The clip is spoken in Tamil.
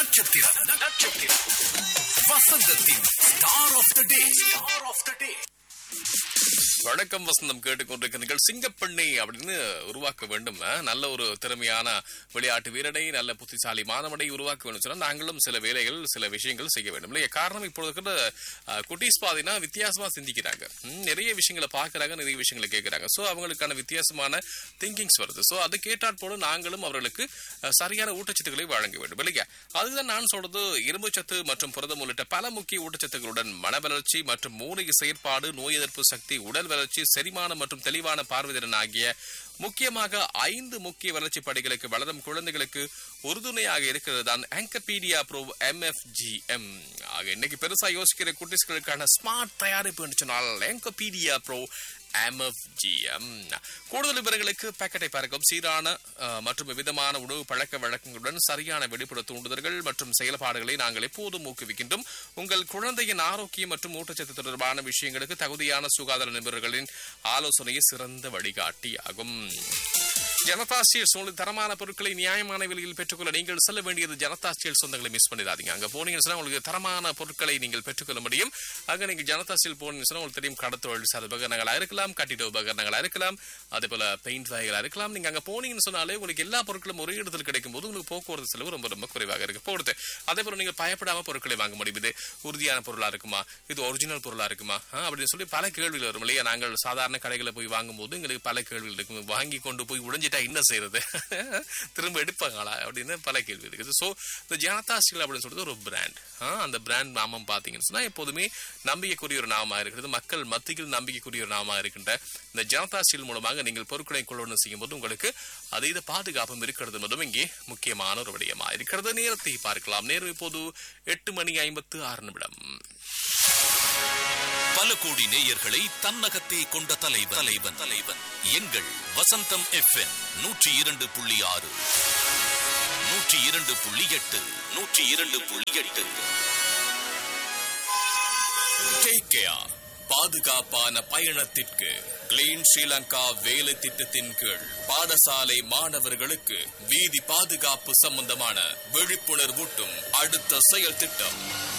நட்சத்திரம் நட்சத்திரம் வசந்தத்தின் star of the day star of the day வணக்கம் வசந்தம் கேட்டுக்கொண்டிருக்கிறீர்கள் சிங்கப்பெண்ணை அப்படின்னு உருவாக்க வேண்டும் அஹ். நல்ல ஒரு திறமையான விளையாட்டு வீரனை நல்ல புத்திசாலி மாணவனை உருவாக்க வேண்டும் சொன்னா நாங்களும் சில வேலைகள் சில விஷயங்கள் செய்ய வேண்டும் இல்லையா காரணம் இப்பொழுது இருக்கிற அஹ், குட்டீஸ் பாத்தீங்கன்னா வித்தியாசமா சிந்திக்கிறாங்க ம், நிறைய விஷயங்களை பார்க்கறாங்க நிறைய விஷயங்களை கேட்கறாங்க சோ அவங்களுக்கான வித்தியாசமான திங்கிங்ஸ் வருது சோ அது கேட்டாற் போல நாங்களும் அவர்களுக்கு அஹ், சரியான ஊட்டச்சத்துக்களை வழங்க வேண்டும் இல்லையா அதுதான் நான் சொல்றது இரும்பு சத்து மற்றும் புரதம் உள்ளிட்ட பல முக்கிய ஊட்டச்சத்துக்களுடன் மன வளர்ச்சி மற்றும் மூளைய செயற்பாடு நோய் எதிர்ப்பு சக்தி உடல் வளர்ச்சி செரிமானம் மற்றும் தெளிவான பார்வைதிறன் ஆகிய முக்கியமாக ஐந்து முக்கிய வளர்ச்சி படிகளுக்கு வளரும் குழந்தைகளுக்கு உறுதுணையாக இருக்கிறது தான் ஆங்கபீடியா ப்ரோ எம்எஃப்ஜிஎம் ஆக இன்னைக்கு பெருசா யோசிக்கிற குட்டீஸ்களுக்கான ஸ்மார்ட் தயாரிப்பு என்று சொன்னால் ஆங்கபீடியா ப்ரோ எம்எஃப்ஜிஎம் கூடுதல் விவரங்களுக்கு பாக்கெட்டை பார்க்கும் சீரான அஹ், மற்றும் விதமான உணவு பழக்க வழக்கங்களுடன் சரியான வெளிப்புற தூண்டுதல்கள் மற்றும் செயல்பாடுகளை நாங்கள் எப்போதும் ஊக்குவிக்கின்றோம் உங்கள் குழந்தையின் ஆரோக்கியம் மற்றும் ஊட்டச்சத்து தொடர்பான விஷயங்களுக்கு தகுதியான சுகாதார நிபுணர்களின் ஆலோசனையை சிறந்த வழிகாட்டி ஆகும் ஜனதா ஸ்டீல் உங்களுக்கு தரமான பொருட்களை நியாயமான விலையில் பெற்றுக்கொள்ள நீங்கள் செல்ல வேண்டியது ஜனதா ஸ்டீல் சொந்தங்களை மிஸ் பண்ணிடாதீங்க அங்க போனீங்கன்னு சொன்னா உங்களுக்கு தரமான பொருட்களை நீங்கள் பெற்றுக்கொள்ள முடியும் அங்க நீங்க ஜனதா ஸ்டீல் போனீங்கன்னு சொன்னா உங்களுக்கு தெரியும் கடத்தொழில் சார் உபகரணங்களா இருக்கலாம் கட்டிட உபகரணங்களா இருக்கலாம் அதே போல பெயிண்ட் வகைகளா இருக்கலாம் நீங்க அங்க போனீங்கன்னு சொன்னாலே உங்களுக்கு எல்லா பொருட்களும் ஒரே இடத்தில் கிடைக்கும் போது உங்களுக்கு போக்குவரத்து செலவு ரொம்ப ரொம்ப குறைவாக இருக்கு போடுது அதே போல நீங்க பயப்படாம பொருட்களை வாங்க முடியும் இது உறுதியான பொருளா இருக்குமா இது ஒரிஜினல் பொருளா இருக்குமா ஆ, அப்படின்னு சொல்லி பல கேள்விகள் வரும் இல்லையா நாங்கள் சாதாரண கடைகளை போய் வாங்கும்போது எங்களுக்கு பல கேள்விகள் இருக்கும் வாங்கி கொண்டு போய் உடைஞ்சிட்டா என்ன செய்யறது திரும்ப எடுப்பாங்களா அப்படின்னு பல கேள்வி இருக்குது ஸோ இந்த ஜனதா ஸ்டீல் அப்படின்னு சொல்றது ஒரு பிராண்ட் அந்த பிராண்ட் நாமம் பார்த்தீங்கன்னு சொன்னா எப்போதுமே நம்பிக்கைக்குரிய ஒரு நாமமா இருக்கிறது மக்கள் மத்தியில் நம்பிக்கைக்குரிய ஒரு நாமமா இருக்கின்ற இந்த ஜனதா ஸ்டீல் மூலமாக நீங்கள் பொருட்களை கொள்வன செய்யும் போது உங்களுக்கு அதீத பாதுகாப்பும் இருக்கிறது என்பதும் இங்கே முக்கியமான ஒரு விடயமா இருக்கிறது நேரத்தை பார்க்கலாம் நேரம் இப்போது எட்டு மணி ஐம்பத்து ஆறு நிமிடம் பல கோடி நேயர்களை தன்னகத்தே கொண்ட தலைவன் தலைவன் தலைவன் எங்கள் வசந்தம் எஃப்எம் நூற்றி இரண்டு புள்ளி ஆறு நூற்றி இரண்டு புள்ளி எட்டு நூற்றி இரண்டு புள்ளி எட்டு Take care. பாதுகாப்பான பயணத்திற்கு கிளீன் ஸ்ரீலங்கா வேலை திட்டத்தின் கீழ் பாடசாலை மாணவர்களுக்கு வீதி பாதுகாப்பு சம்பந்தமான விழிப்புணர்வூட்டும் அடுத்த செயல் திட்டம்